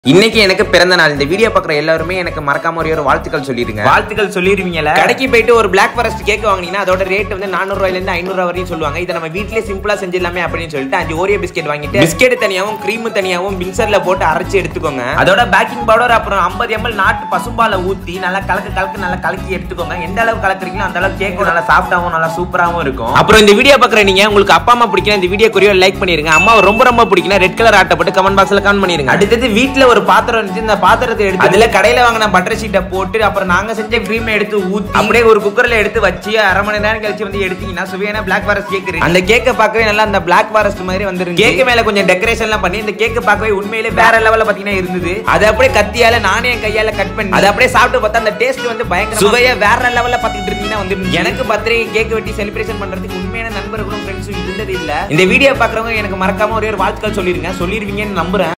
இன்னைக்கு எனக்கு பிறந்த நாள் இந்த வீடியோ பார்க்குற எல்லாருமே எனக்கு மறக்காம ஒரே ஒரு வாழ்த்துக்கள் சொல்லிடுங்க வாழ்த்துக்கள் சொல்லிடுவீங்கல்ல கடைக்கு போயிட்டு ஒரு பிளாக் ஃபாரஸ்ட் கேக் வாங்கினீங்கன்னா அதோட ரேட் வந்து நானூறு ரூபாயில இருந்து ஐநூறு ரூபாய் வரையும் சொல்லுவாங்க இதை நம்ம வீட்லயே சிம்பிளா செஞ்சிடலாமே அப்படின்னு சொல்லிட்டு அஞ்சு ஓரியோ பிஸ்கெட் வாங்கிட்டு பிஸ்கெட் தனியாவும் க்ரீம் தனியாவும் மிக்சர்ல போட்டு அரைச்சு எடுத்துக்கோங்க அதோட பேக்கிங் பவுடர் அப்புறம் 50 எம்எல் நாட்டு பசும்பாலை ஊத்தி நல்லா கலக்கு கலக்கு நல்லா கலக்கி எடுத்துக்கோங்க எந்த அளவு கலக்குறீங்களோ அந்த அளவுக்கு கேக் நல்லா சாஃப்டாவும் நல்லா சூப்பராவும் இருக்கும் அப்புறம் இந்த வீடியோ பார்க்குற நீங்க உங்களுக்கு அப்பா அம்மா பிடிக்கும் இந்த வீடியோ குறியோ லைக் பண்ணிருங்க அம்மா ரொம்ப ரொம்ப பிடிக்கும் ரெட் கலர் ஆட்டை போட்டு கமெண்ட் பாக்ஸ்ல கமெண்ட் பண்ணிருங்க அடுத்தது வீட்ல ஒரு பாத்திரம் இருந்துச்சு இந்த பாத்திரத்தை எடுத்து அதுல கடையில வாங்கின பட்டர் ஷீட்டை போட்டு அப்புறம் நாங்க செஞ்ச க்ரீம் எடுத்து ஊத்தி அப்படியே ஒரு குக்கர்ல எடுத்து வச்சு அரை மணி நேரம் கழிச்சு வந்து எடுத்தீங்கன்னா சுவையான பிளாக் ஃபாரஸ்ட் கேக் அந்த கேக்கை பார்க்கவே நல்லா அந்த பிளாக் ஃபாரஸ்ட் மாதிரி வந்துருந்துச்சு கேக்கு மேல கொஞ்சம் டெக்கரேஷன்லாம் பண்ணி இந்த கேக்கு பார்க்கவே உண்மையிலே வேற லெவல்ல பாத்தீங்கன்னா இருந்தது அதை அப்படியே கத்தியால நானே என் கையால கட் பண்ணி அதை அப்படியே சாப்பிட்டு பார்த்தா அந்த டேஸ்ட் வந்து பயங்கர சுவையா வேற லெவல்ல பாத்துக்கிட்டு இருந்தீங்கன்னா வந்து எனக்கு பர்த்டே கேக் வெட்டி செலிப்ரேஷன் பண்றதுக்கு உண்மையான நண்பர்களும் ஃப்ரெண்ட்ஸும் இருந்தது இல்ல இந்த வீடியோ பாக்குறவங்க எனக்கு மறக்காம ஒரே ஒரு வாழ்த்துக்கள் சொல்லிருங்க சொல்லிருவீங்கன்னு நம்புறேன்